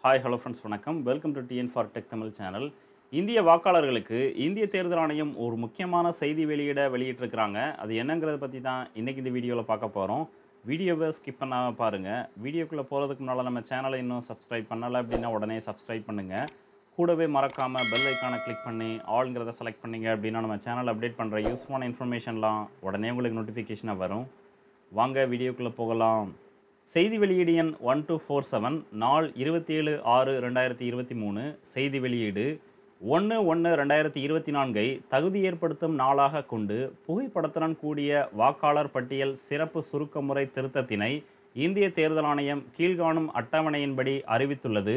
hi hello friends வணக்கம் welcome to TN for tech Tamil channel இந்திய வாக்காளர்களுக்கு இந்திய தேர்தல் ஆணையம் ஒரு முக்கியமான செய்தி வெளியிட வெளியிட்டிருக்கிறாங்க அது என்னங்கிறத பற்றி தான் இன்றைக்கி இந்த வீடியோவில் பார்க்க போகிறோம் வீடியோவை ஸ்கிப் பண்ணாமல் பாருங்கள் வீடியோக்குள்ளே போகிறதுக்கு முன்னால் நம்ம சேனலை இன்னும் சப்ஸ்கிரைப் பண்ணலை அப்படின்னா உடனே சப்ஸ்கிரைப் பண்ணுங்கள் கூடவே மறக்காமல் பெல் ஐக்கானை கிளிக் பண்ணி ஆளுங்கிறத செலக்ட் பண்ணீங்க அப்படின்னா நம்ம சேனல் அப்டேட் பண்ணுற யூஸ்ஃபுல்லான இன்ஃபர்மேஷன்லாம் உடனே உங்களுக்கு நோட்டிஃபிகேஷனாக வரும் வாங்க வீடியோக்குள்ளே போகலாம் செய்தி வெளியீடு எண் ஒன் டூ ஃபோர் செவன் நாள் இருபத்தி ஏழு ஆறு ரெண்டாயிரத்தி இருபத்தி மூணு செய்தி வெளியீடு ஒன்று ஒன்று ரெண்டாயிரத்தி இருபத்தி நான்கை தகுதி ஏற்படுத்தும் நாளாக கொண்டு புகைப்படத்துடன் கூடிய வாக்காளர் பட்டியல் சிறப்பு சுருக்க முறை திருத்தத்தினை இந்திய தேர்தல் ஆணையம் கீழ்காணும் அட்டவணையின்படி அறிவித்துள்ளது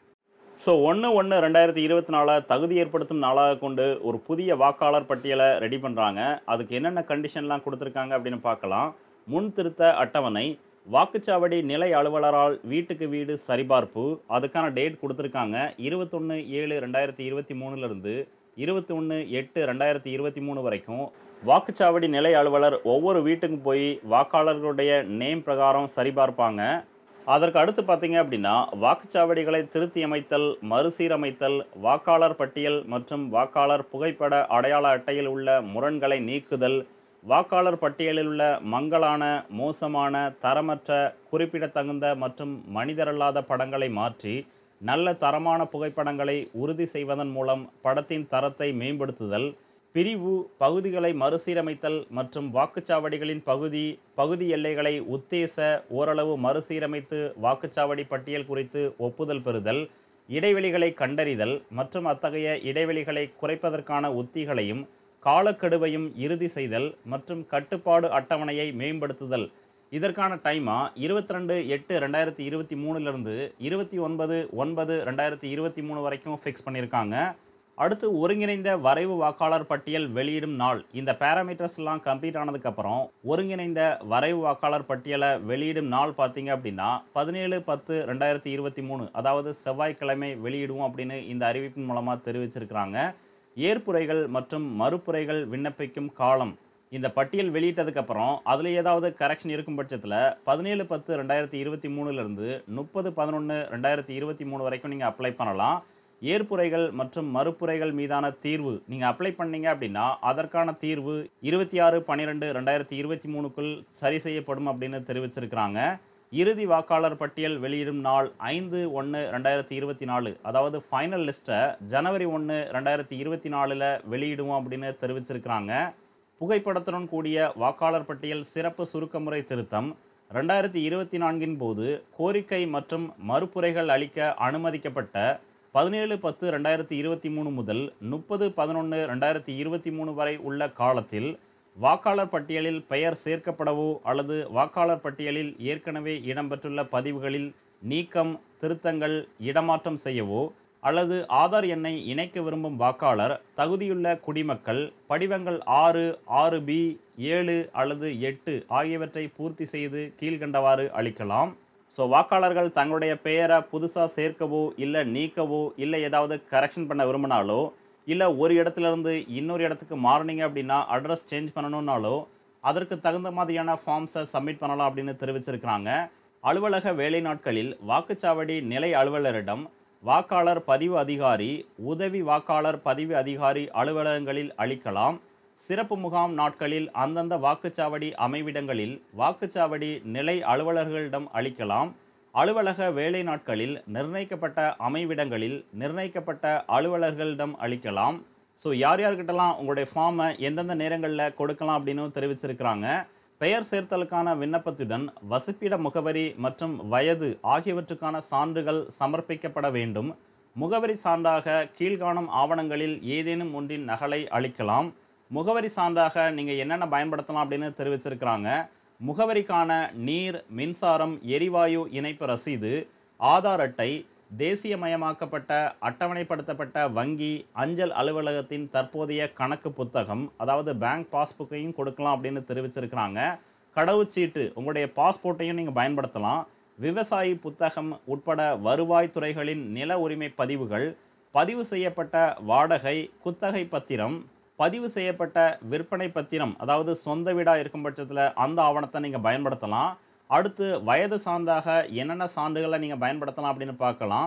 ஸோ ஒன்று ஒன்று ரெண்டாயிரத்தி இருபத்தி நாலை தகுதி ஏற்படுத்தும் நாளாக கொண்டு ஒரு புதிய வாக்காளர் பட்டியலை ரெடி பண்ணுறாங்க அதுக்கு என்னென்ன கண்டிஷன்லாம் கொடுத்துருக்காங்க அப்படின்னு பார்க்கலாம் முன் திருத்த அட்டவணை வாக்குச்சாவடி நிலை அலுவலரால் வீட்டுக்கு வீடு சரிபார்ப்பு அதுக்கான டேட் கொடுத்துருக்காங்க இருபத்தொன்று ஏழு ரெண்டாயிரத்தி இருபத்தி மூணுலேருந்து இருபத்தி ஒன்று எட்டு ரெண்டாயிரத்தி இருபத்தி மூணு வரைக்கும் வாக்குச்சாவடி நிலை அலுவலர் ஒவ்வொரு வீட்டுக்கும் போய் வாக்காளர்களுடைய நேம் பிரகாரம் சரிபார்ப்பாங்க அதற்கு அடுத்து பார்த்தீங்க அப்படின்னா வாக்குச்சாவடிகளை திருத்தி அமைத்தல் மறுசீரமைத்தல் வாக்காளர் பட்டியல் மற்றும் வாக்காளர் புகைப்பட அடையாள அட்டையில் உள்ள முரண்களை நீக்குதல் வாக்காளர் பட்டியலில் உள்ள மங்கலான மோசமான தரமற்ற குறிப்பிடத்தகுந்த மற்றும் மனிதரல்லாத படங்களை மாற்றி நல்ல தரமான புகைப்படங்களை உறுதி செய்வதன் மூலம் படத்தின் தரத்தை மேம்படுத்துதல் பிரிவு பகுதிகளை மறுசீரமைத்தல் மற்றும் வாக்குச்சாவடிகளின் பகுதி பகுதி எல்லைகளை உத்தேச ஓரளவு மறுசீரமைத்து வாக்குச்சாவடி பட்டியல் குறித்து ஒப்புதல் பெறுதல் இடைவெளிகளை கண்டறிதல் மற்றும் அத்தகைய இடைவெளிகளை குறைப்பதற்கான உத்திகளையும் காலக்கெடுவையும் இறுதி செய்தல் மற்றும் கட்டுப்பாடு அட்டவணையை மேம்படுத்துதல் இதற்கான டைமா இருபத்தி ரெண்டு எட்டு ரெண்டாயிரத்தி இருபத்தி மூணுலேருந்து இருபத்தி ஒன்பது ஒன்பது ரெண்டாயிரத்தி இருபத்தி மூணு வரைக்கும் ஃபிக்ஸ் பண்ணியிருக்காங்க அடுத்து ஒருங்கிணைந்த வரைவு வாக்காளர் பட்டியல் வெளியிடும் நாள் இந்த பேராமீட்டர்ஸ்லாம் கம்ப்ளீட் ஆனதுக்கப்புறம் ஒருங்கிணைந்த வரைவு வாக்காளர் பட்டியலை வெளியிடும் நாள் பார்த்தீங்க அப்படின்னா பதினேழு பத்து ரெண்டாயிரத்தி இருபத்தி மூணு அதாவது செவ்வாய்க்கிழமை வெளியிடுவோம் அப்படின்னு இந்த அறிவிப்பின் மூலமாக தெரிவிச்சிருக்கிறாங்க ஏற்புரைகள் மற்றும் மறுப்புரைகள் விண்ணப்பிக்கும் காலம் இந்த பட்டியல் வெளியிட்டதுக்கப்புறம் அதில் ஏதாவது கரெக்ஷன் இருக்கும் பட்சத்தில் பதினேழு பத்து ரெண்டாயிரத்தி இருபத்தி மூணுலேருந்து முப்பது பதினொன்று ரெண்டாயிரத்தி இருபத்தி மூணு வரைக்கும் நீங்கள் அப்ளை பண்ணலாம் ஏற்புரைகள் மற்றும் மறுப்புரைகள் மீதான தீர்வு நீங்கள் அப்ளை பண்ணீங்க அப்படின்னா அதற்கான தீர்வு இருபத்தி ஆறு பன்னிரெண்டு ரெண்டாயிரத்தி இருபத்தி மூணுக்குள் சரி செய்யப்படும் அப்படின்னு தெரிவிச்சிருக்கிறாங்க இறுதி வாக்காளர் பட்டியல் வெளியிடும் நாள் ஐந்து ஒன்று ரெண்டாயிரத்தி இருபத்தி நாலு அதாவது ஃபைனல் லிஸ்ட்டை ஜனவரி ஒன்று ரெண்டாயிரத்தி இருபத்தி நாலில் வெளியிடுவோம் அப்படின்னு தெரிவிச்சிருக்கிறாங்க புகைப்படத்துடன் கூடிய வாக்காளர் பட்டியல் சிறப்பு சுருக்கமுறை திருத்தம் ரெண்டாயிரத்தி இருபத்தி நான்கின் போது கோரிக்கை மற்றும் மறுப்புரைகள் அளிக்க அனுமதிக்கப்பட்ட பதினேழு பத்து ரெண்டாயிரத்தி இருபத்தி மூணு முதல் முப்பது பதினொன்று ரெண்டாயிரத்தி இருபத்தி மூணு வரை உள்ள காலத்தில் வாக்காளர் பட்டியலில் பெயர் சேர்க்கப்படவோ அல்லது வாக்காளர் பட்டியலில் ஏற்கனவே இடம்பெற்றுள்ள பதிவுகளில் நீக்கம் திருத்தங்கள் இடமாற்றம் செய்யவோ அல்லது ஆதார் எண்ணை இணைக்க விரும்பும் வாக்காளர் தகுதியுள்ள குடிமக்கள் படிவங்கள் ஆறு ஆறு பி ஏழு அல்லது எட்டு ஆகியவற்றை பூர்த்தி செய்து கீழ்கண்டவாறு அளிக்கலாம் ஸோ வாக்காளர்கள் தங்களுடைய பெயரை புதுசாக சேர்க்கவோ இல்லை நீக்கவோ இல்லை ஏதாவது கரெக்ஷன் பண்ண விரும்பினாலோ இல்லை ஒரு இடத்துல இருந்து இன்னொரு இடத்துக்கு மாறினீங்க அப்படின்னா அட்ரஸ் சேஞ்ச் பண்ணணும்னாலோ அதற்கு தகுந்த மாதிரியான ஃபார்ம்ஸை சப்மிட் பண்ணலாம் அப்படின்னு தெரிவிச்சிருக்கிறாங்க அலுவலக வேலை நாட்களில் வாக்குச்சாவடி நிலை அலுவலரிடம் வாக்காளர் பதிவு அதிகாரி உதவி வாக்காளர் பதிவு அதிகாரி அலுவலகங்களில் அளிக்கலாம் சிறப்பு முகாம் நாட்களில் அந்தந்த வாக்குச்சாவடி அமைவிடங்களில் வாக்குச்சாவடி நிலை அலுவலர்களிடம் அளிக்கலாம் அலுவலக வேலை நாட்களில் நிர்ணயிக்கப்பட்ட அமைவிடங்களில் நிர்ணயிக்கப்பட்ட அலுவலர்களிடம் அளிக்கலாம் ஸோ யார் யார்கிட்டலாம் உங்களுடைய ஃபார்மை எந்தெந்த நேரங்களில் கொடுக்கலாம் அப்படின்னு தெரிவிச்சிருக்கிறாங்க பெயர் சேர்த்தலுக்கான விண்ணப்பத்துடன் வசிப்பிட முகவரி மற்றும் வயது ஆகியவற்றுக்கான சான்றுகள் சமர்ப்பிக்கப்பட வேண்டும் முகவரி சான்றாக கீழ்காணும் ஆவணங்களில் ஏதேனும் ஒன்றின் நகலை அளிக்கலாம் முகவரி சான்றாக நீங்கள் என்னென்ன பயன்படுத்தலாம் அப்படின்னு தெரிவிச்சிருக்கிறாங்க முகவரிக்கான நீர் மின்சாரம் எரிவாயு இணைப்பு ரசீது ஆதார் அட்டை தேசியமயமாக்கப்பட்ட அட்டவணைப்படுத்தப்பட்ட வங்கி அஞ்சல் அலுவலகத்தின் தற்போதைய கணக்கு புத்தகம் அதாவது பேங்க் பாஸ்புக்கையும் கொடுக்கலாம் அப்படின்னு தெரிவிச்சிருக்கிறாங்க கடவுச்சீட்டு உங்களுடைய பாஸ்போர்ட்டையும் நீங்கள் பயன்படுத்தலாம் விவசாயி புத்தகம் உட்பட வருவாய் துறைகளின் நில உரிமை பதிவுகள் பதிவு செய்யப்பட்ட வாடகை குத்தகை பத்திரம் பதிவு செய்யப்பட்ட விற்பனை பத்திரம் அதாவது சொந்த வீடாக இருக்கும் பட்சத்தில் அந்த ஆவணத்தை நீங்கள் பயன்படுத்தலாம் அடுத்து வயது சான்றாக என்னென்ன சான்றுகளை நீங்கள் பயன்படுத்தலாம் அப்படின்னு பார்க்கலாம்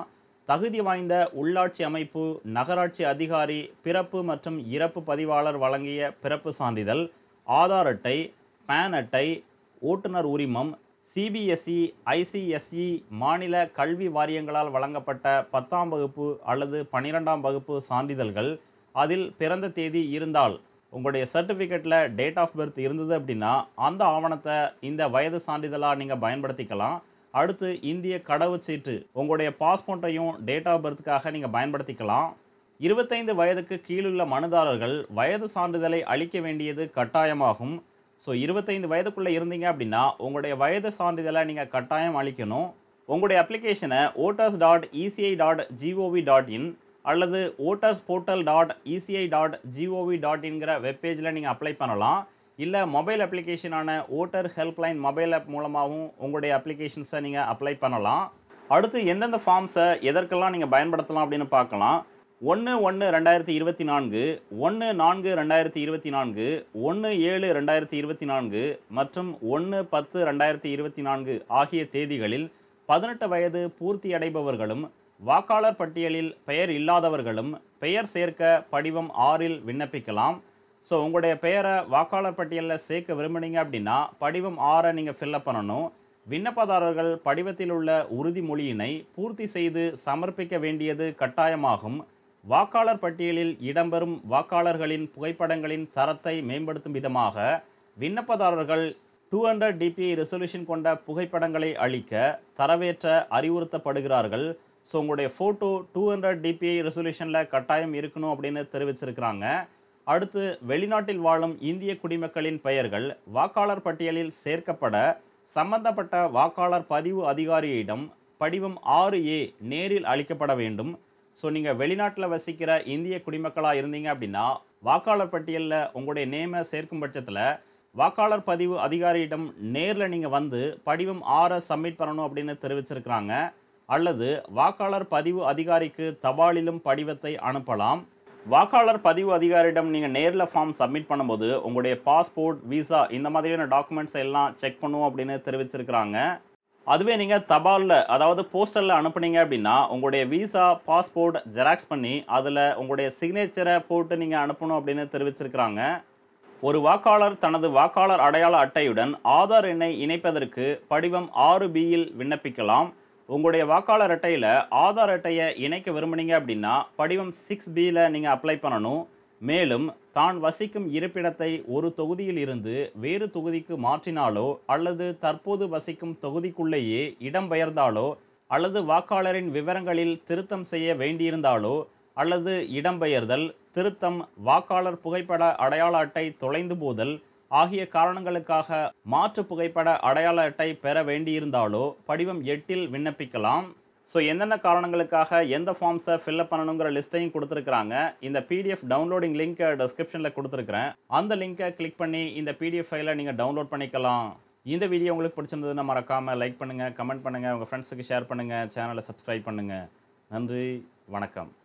தகுதி வாய்ந்த உள்ளாட்சி அமைப்பு நகராட்சி அதிகாரி பிறப்பு மற்றும் இறப்பு பதிவாளர் வழங்கிய பிறப்பு சான்றிதழ் ஆதார் அட்டை பேன் அட்டை ஓட்டுநர் உரிமம் சிபிஎஸ்இ ஐசிஎஸ்இ மாநில கல்வி வாரியங்களால் வழங்கப்பட்ட பத்தாம் வகுப்பு அல்லது பன்னிரெண்டாம் வகுப்பு சான்றிதழ்கள் அதில் பிறந்த தேதி இருந்தால் உங்களுடைய சர்டிஃபிகேட்டில் டேட் ஆஃப் பர்த் இருந்தது அப்படின்னா அந்த ஆவணத்தை இந்த வயது சான்றிதழாக நீங்கள் பயன்படுத்திக்கலாம் அடுத்து இந்திய கடவுச்சீட்டு உங்களுடைய பாஸ்போர்ட்டையும் டேட் ஆஃப் பர்த்துக்காக நீங்கள் பயன்படுத்திக்கலாம் இருபத்தைந்து வயதுக்கு கீழுள்ள மனுதாரர்கள் வயது சான்றிதழை அளிக்க வேண்டியது கட்டாயமாகும் ஸோ இருபத்தைந்து வயதுக்குள்ளே இருந்தீங்க அப்படின்னா உங்களுடைய வயது சான்றிதழை நீங்கள் கட்டாயம் அளிக்கணும் உங்களுடைய அப்ளிகேஷனை voters dot ECI dot G O V dot in அல்லது voters portal dot ECI dot G O V dot இன்கிற வெப்பேஜில் நீங்கள் அப்ளை பண்ணலாம் இல்லை மொபைல் அப்ளிகேஷனான ஓட்டர் ஹெல்ப்லைன் மொபைல் ஆப் மூலமாகவும் உங்களுடைய அப்ளிகேஷன்ஸை நீங்கள் அப்ளை பண்ணலாம் அடுத்து எந்தெந்த ஃபார்ம்ஸை எதற்கெல்லாம் நீங்கள் பயன்படுத்தலாம் அப்படின்னு பார்க்கலாம் ஒன்று ஒன்று ரெண்டாயிரத்தி இருபத்தி நான்கு ஒன்று நான்கு ரெண்டாயிரத்தி இருபத்தி நான்கு ஒன்று ஏழு ரெண்டாயிரத்தி இருபத்தி நான்கு மற்றும் ஒன்று பத்து ரெண்டாயிரத்தி இருபத்தி நான்கு ஆகிய தேதிகளில் பதினெட்டு வயது பூர்த்தி அடைபவர்களும் வாக்காளர் பட்டியலில் பெயர் இல்லாதவர்களும் பெயர் சேர்க்க படிவம் ஆறில் விண்ணப்பிக்கலாம் ஸோ உங்களுடைய பெயரை வாக்காளர் பட்டியலில் சேர்க்க விரும்புனீங்க அப்படின்னா படிவம் ஆறை நீங்கள் ஃபில்லப் பண்ணணும் விண்ணப்பதாரர்கள் படிவத்தில் உள்ள உறுதிமொழியினை பூர்த்தி செய்து சமர்ப்பிக்க வேண்டியது கட்டாயமாகும் வாக்காளர் பட்டியலில் இடம்பெறும் வாக்காளர்களின் புகைப்படங்களின் தரத்தை மேம்படுத்தும் விதமாக விண்ணப்பதாரர்கள் டூ ஹண்ட்ரட் டிபிஐ ரெசல்யூஷன் கொண்ட புகைப்படங்களை அளிக்க தரவேற்ற அறிவுறுத்தப்படுகிறார்கள் ஸோ உங்களுடைய ஃபோட்டோ டூ ஹண்ட்ரட் டிபிஐ ரெசல்யூஷனில் கட்டாயம் இருக்கணும் அப்படின்னு தெரிவிச்சிருக்கிறாங்க அடுத்து வெளிநாட்டில் வாழும் இந்திய குடிமக்களின் பெயர்கள் வாக்காளர் பட்டியலில் சேர்க்கப்பட சம்பந்தப்பட்ட வாக்காளர் பதிவு அதிகாரியிடம் படிவம் ஆறு ஏ நேரில் அளிக்கப்பட வேண்டும் ஸோ நீங்கள் வெளிநாட்டில் வசிக்கிற இந்திய குடிமக்களாக இருந்தீங்க அப்படின்னா வாக்காளர் பட்டியலில் உங்களுடைய நேமை சேர்க்கும் பட்சத்தில் வாக்காளர் பதிவு அதிகாரியிடம் நேரில் நீங்கள் வந்து படிவம் ஆறை சப்மிட் பண்ணணும் அப்படின்னு தெரிவிச்சிருக்கிறாங்க அல்லது வாக்காளர் பதிவு அதிகாரிக்கு தபாலிலும் படிவத்தை அனுப்பலாம் வாக்காளர் பதிவு அதிகாரியிடம் நீங்கள் நேரில் ஃபார்ம் சப்மிட் பண்ணும்போது உங்களுடைய பாஸ்போர்ட் விசா இந்த மாதிரியான டாக்குமெண்ட்ஸ் எல்லாம் செக் பண்ணுவோம் அப்படின்னு தெரிவிச்சிருக்கிறாங்க அதுவே நீங்கள் தபாலில் அதாவது போஸ்டலில் அனுப்புனீங்க அப்படின்னா உங்களுடைய விசா பாஸ்போர்ட் ஜெராக்ஸ் பண்ணி அதில் உங்களுடைய சிக்னேச்சரை போட்டு நீங்கள் அனுப்பணும் அப்படின்னு தெரிவிச்சிருக்கிறாங்க ஒரு வாக்காளர் தனது வாக்காளர் அடையாள அட்டையுடன் ஆதார் எண்ணை இணைப்பதற்கு படிவம் ஆறு பியில் விண்ணப்பிக்கலாம் உங்களுடைய வாக்காளர் அட்டையில் ஆதார் அட்டையை இணைக்க விரும்புனீங்க அப்படின்னா படிவம் சிக்ஸ் பியில் நீங்கள் அப்ளை பண்ணணும் மேலும் தான் வசிக்கும் இருப்பிடத்தை ஒரு தொகுதியில் இருந்து வேறு தொகுதிக்கு மாற்றினாலோ அல்லது தற்போது வசிக்கும் தொகுதிக்குள்ளேயே இடம்பெயர்ந்தாலோ அல்லது வாக்காளரின் விவரங்களில் திருத்தம் செய்ய வேண்டியிருந்தாலோ அல்லது இடம்பெயர்தல் திருத்தம் வாக்காளர் புகைப்பட அடையாள அட்டை தொலைந்து போதல் ஆகிய காரணங்களுக்காக மாற்று புகைப்பட அடையாள அட்டை பெற வேண்டியிருந்தாலோ படிவம் எட்டில் விண்ணப்பிக்கலாம் ஸோ என்னென்ன காரணங்களுக்காக எந்த ஃபார்ம்ஸை ஃபில்அப் பண்ணணுங்கிற லிஸ்ட்டையும் கொடுத்துருக்குறாங்க இந்த பிடிஎஃப் டவுன்லோடிங் லிங்க்கை டிஸ்கிரிப்ஷனில் கொடுத்துருக்குறேன் அந்த லிங்கை கிளிக் பண்ணி இந்த பிடிஎஃப் ஃபைலை நீங்கள் டவுன்லோட் பண்ணிக்கலாம் இந்த வீடியோ உங்களுக்கு பிடிச்சிருந்ததுன்னா மறக்காமல் லைக் பண்ணுங்கள் கமெண்ட் பண்ணுங்கள் உங்கள் ஃப்ரெண்ட்ஸுக்கு ஷேர் பண்ணுங்கள் சேனலை சப்ஸ்கிரைப் பண்ணுங்கள் நன்றி வணக்கம்